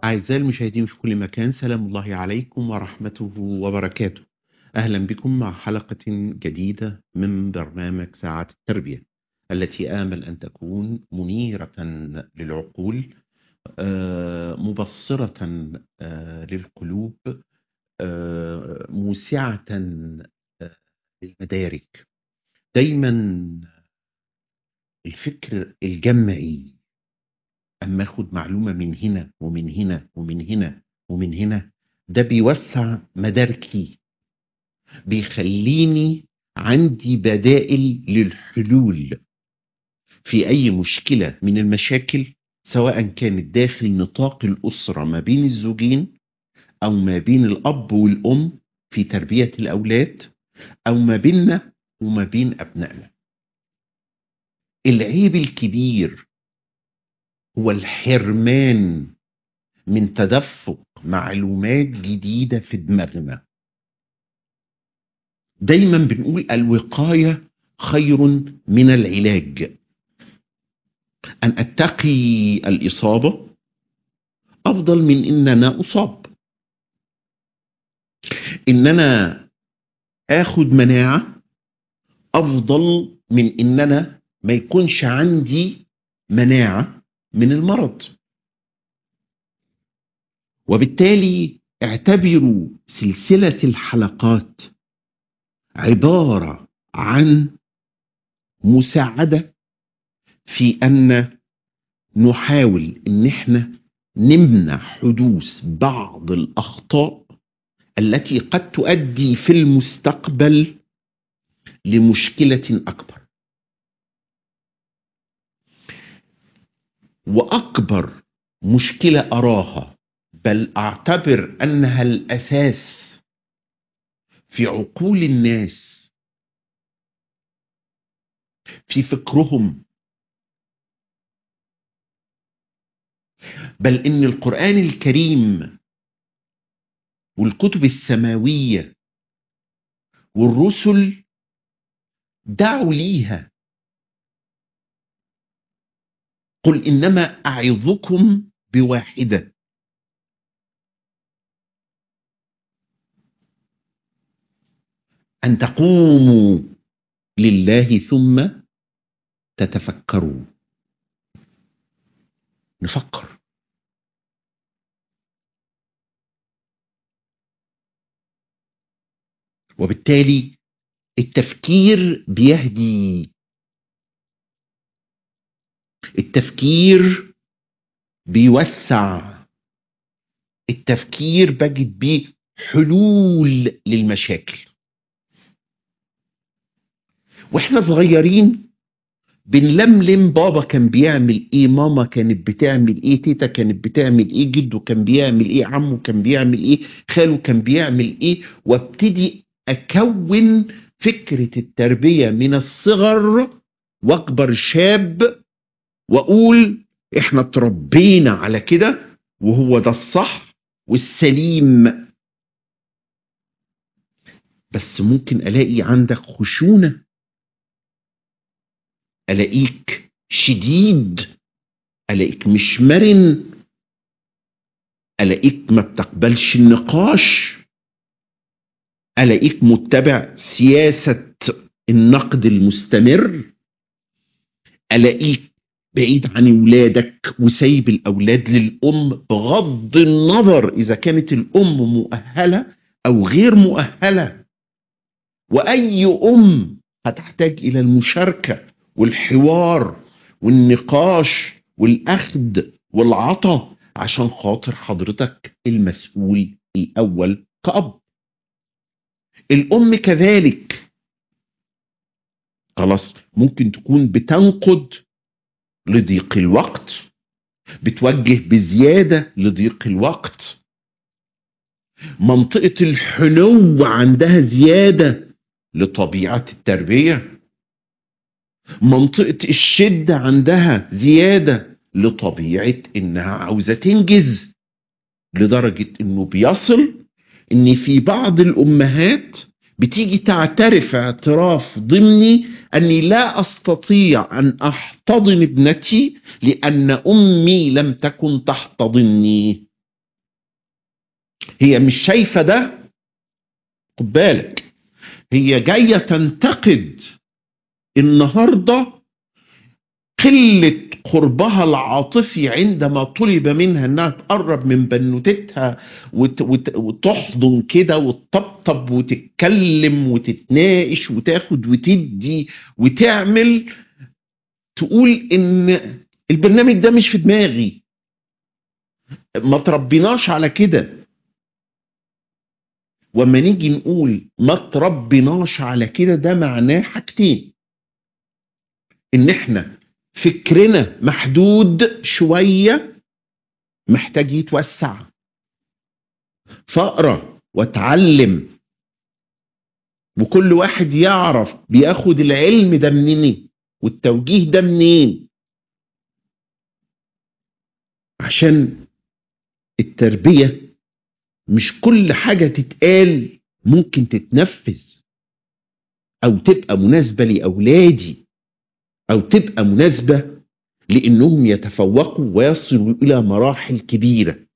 أعزائي المشاهدين في كل مكان سلام الله عليكم ورحمته وبركاته أهلا بكم مع حلقة جديدة من برنامج ساعة التربية التي آمل أن تكون منيرة للعقول آه، مبصرة آه، للقلوب آه، موسعة آه، للمدارك دايما الفكر الجمعي اما اخد معلومه من هنا ومن هنا ومن هنا ومن هنا ده بيوسع مداركي بيخليني عندي بدائل للحلول في اي مشكله من المشاكل سواء كانت داخل نطاق الاسره ما بين الزوجين او ما بين الاب والام في تربيه الاولاد او ما بيننا وما بين ابنائنا العيب الكبير هو الحرمان من تدفق معلومات جديدة في دماغنا دايما بنقول الوقاية خير من العلاج أن أتقي الإصابة أفضل من إن أنا أصاب إن أنا آخد مناعة أفضل من إن أنا ما يكونش عندي مناعة من المرض وبالتالي اعتبروا سلسلة الحلقات عبارة عن مساعدة في أن نحاول أن احنا نمنع حدوث بعض الأخطاء التي قد تؤدي في المستقبل لمشكلة أكبر واكبر مشكله اراها بل اعتبر انها الاساس في عقول الناس في فكرهم بل ان القران الكريم والكتب السماويه والرسل دعوا ليها قل انما اعظكم بواحده ان تقوموا لله ثم تتفكروا نفكر وبالتالي التفكير بيهدي التفكير بيوسع التفكير بجد بيه حلول للمشاكل واحنا صغيرين بنلملم بابا كان بيعمل ايه ماما كانت بتعمل ايه تيتا كانت بتعمل ايه جده كان بيعمل ايه عمه كان بيعمل ايه خاله كان بيعمل ايه وابتدي اكون فكرة التربية من الصغر واكبر شاب واقول احنا اتربينا على كده وهو ده الصح والسليم بس ممكن الاقي عندك خشونه الاقيك شديد الاقيك مش مرن الاقيك ما بتقبلش النقاش الاقيك متبع سياسه النقد المستمر الاقيك بعيد عن ولادك وسايب الاولاد للام بغض النظر اذا كانت الام مؤهله او غير مؤهله واي ام هتحتاج الى المشاركه والحوار والنقاش والاخذ والعطاء عشان خاطر حضرتك المسؤول الاول كأب الام كذلك خلاص ممكن تكون بتنقد لضيق الوقت بتوجه بزياده لضيق الوقت منطقه الحنو عندها زياده لطبيعه التربيه منطقه الشده عندها زياده لطبيعه انها عاوزه تنجز لدرجه انه بيصل ان في بعض الامهات بتيجي تعترف اعتراف ضمني اني لا استطيع ان احتضن ابنتي لان امي لم تكن تحتضني هي مش شايفة ده خد بالك هي جاية تنتقد النهاردة قلة قربها العاطفي عندما طلب منها انها تقرب من بنوتتها وت وت وتحضن كده وتطبطب وتتكلم وتتناقش وتاخد وتدي وتعمل تقول ان البرنامج ده مش في دماغي ما تربيناش على كده وما نيجي نقول ما تربيناش على كده ده معناه حاجتين ان احنا فكرنا محدود شوية محتاج يتوسع فاقرا واتعلم وكل واحد يعرف بياخد العلم ده منين والتوجيه ده منين عشان التربية مش كل حاجة تتقال ممكن تتنفذ أو تبقى مناسبة لأولادي أو تبقى مناسبة لأنهم يتفوقوا ويصلوا إلى مراحل كبيرة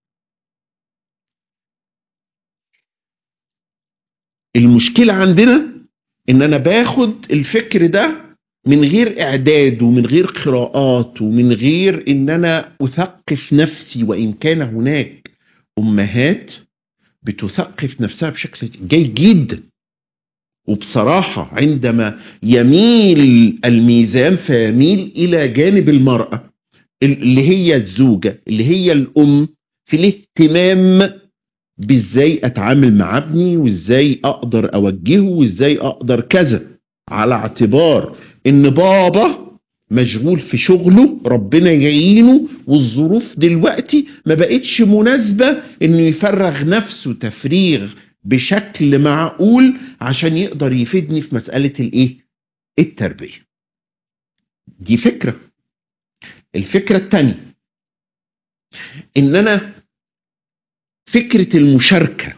المشكلة عندنا إن أنا باخد الفكر ده من غير إعداد ومن غير قراءات ومن غير إن أنا أثقف نفسي وإن كان هناك أمهات بتثقف نفسها بشكل جيد جدا وبصراحة عندما يميل الميزان فيميل إلى جانب المرأة اللي هي الزوجة اللي هي الأم في الاهتمام بإزاي أتعامل مع ابني وإزاي أقدر أوجهه وإزاي أقدر كذا على اعتبار إن بابا مشغول في شغله ربنا يعينه والظروف دلوقتي ما بقتش مناسبة انه يفرغ نفسه تفريغ بشكل معقول عشان يقدر يفيدني في مسألة الايه التربية دي فكرة الفكرة التانية ان انا فكرة المشاركة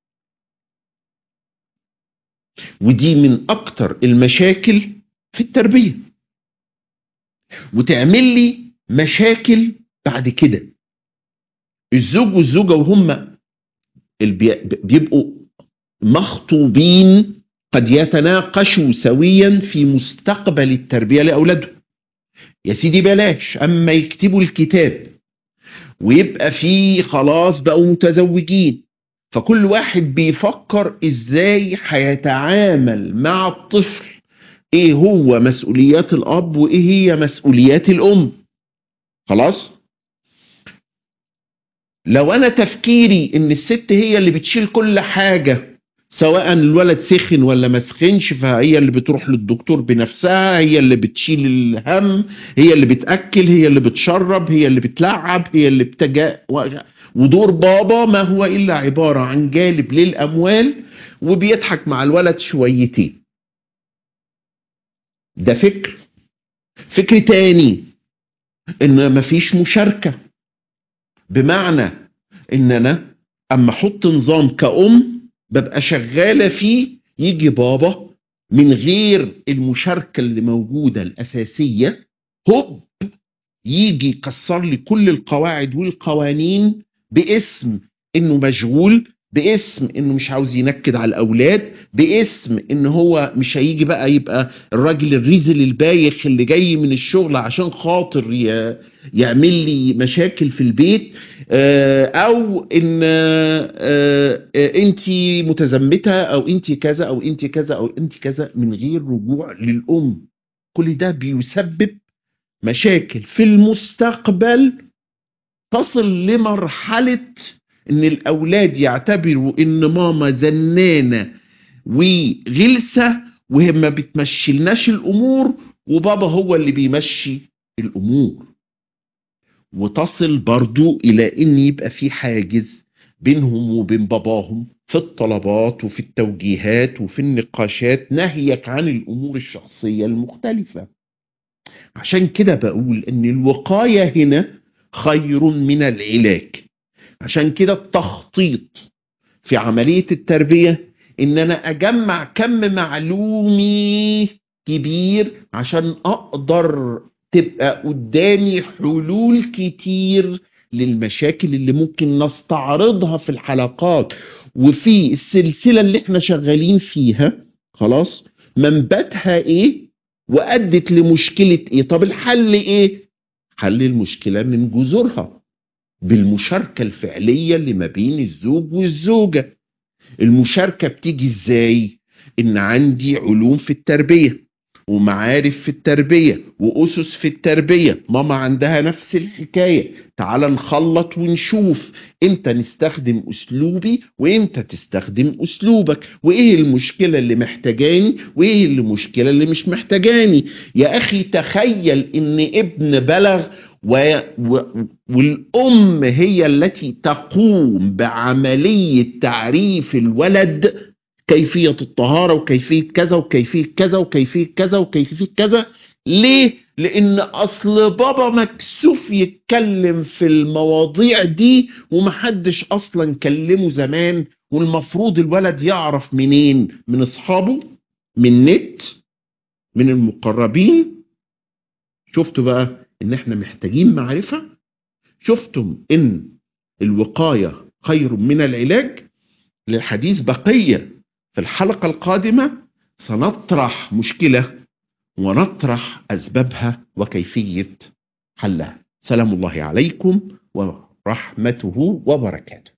ودي من اكتر المشاكل في التربيه وتعمل لي مشاكل بعد كده الزوج والزوجة وهم بيبقوا مخطوبين قد يتناقشوا سويا في مستقبل التربية لأولادهم يا سيدي بلاش أما يكتبوا الكتاب ويبقى في خلاص بقوا متزوجين فكل واحد بيفكر ازاي هيتعامل مع الطفل ايه هو مسؤوليات الاب وايه هي مسؤوليات الام خلاص لو انا تفكيري ان الست هي اللي بتشيل كل حاجه سواء الولد سخن ولا ما سخنش فهي اللي بتروح للدكتور بنفسها هي اللي بتشيل الهم هي اللي بتاكل هي اللي بتشرب هي اللي بتلعب هي اللي بتجا ودور بابا ما هو الا عباره عن جالب للاموال وبيضحك مع الولد شويتين ده فكر فكر تاني ان مفيش مشاركة بمعنى ان انا اما احط نظام كأم ببقى شغالة فيه يجي بابا من غير المشاركة اللي موجودة الأساسية هوب يجي يكسر لي كل القواعد والقوانين باسم انه مشغول باسم انه مش عاوز ينكد على الاولاد باسم ان هو مش هيجي بقى يبقى الراجل الريزل البايخ اللي جاي من الشغل عشان خاطر يعمل لي مشاكل في البيت او ان انت متزمته او انت كذا او انت كذا او انت كذا من غير رجوع للام كل ده بيسبب مشاكل في المستقبل تصل لمرحله ان الاولاد يعتبروا ان ماما زنانه وغلسه وهي ما بتمشيلناش الامور وبابا هو اللي بيمشي الامور وتصل برضو الى ان يبقى في حاجز بينهم وبين باباهم في الطلبات وفي التوجيهات وفي النقاشات ناهيك عن الامور الشخصيه المختلفه عشان كده بقول ان الوقايه هنا خير من العلاج عشان كده التخطيط في عملية التربية ان انا اجمع كم معلومي كبير عشان اقدر تبقى قدامي حلول كتير للمشاكل اللي ممكن نستعرضها في الحلقات وفي السلسلة اللي احنا شغالين فيها خلاص منبتها ايه وأدت لمشكلة ايه طب الحل ايه حل المشكلة من جذورها بالمشاركة الفعلية اللي ما بين الزوج والزوجة المشاركة بتيجي ازاي ان عندي علوم في التربية ومعارف في التربية وأسس في التربية ماما عندها نفس الحكاية تعال نخلط ونشوف امتى نستخدم أسلوبي وامتى تستخدم أسلوبك وإيه المشكلة اللي محتاجاني وإيه المشكلة اللي مش محتاجاني يا أخي تخيل إن ابن بلغ و... و... والأم هي التي تقوم بعملية تعريف الولد كيفية الطهارة وكيفية كذا وكيفية كذا وكيفية كذا وكيفية كذا ليه؟ لأن أصل بابا مكسوف يتكلم في المواضيع دي ومحدش أصلا كلمه زمان والمفروض الولد يعرف منين؟ من أصحابه؟ من نت؟ من المقربين؟ شفتوا بقى إن إحنا محتاجين معرفة؟ شفتم إن الوقاية خير من العلاج؟ للحديث بقيه في الحلقة القادمة سنطرح مشكلة ونطرح أسبابها وكيفية حلها سلام الله عليكم ورحمته وبركاته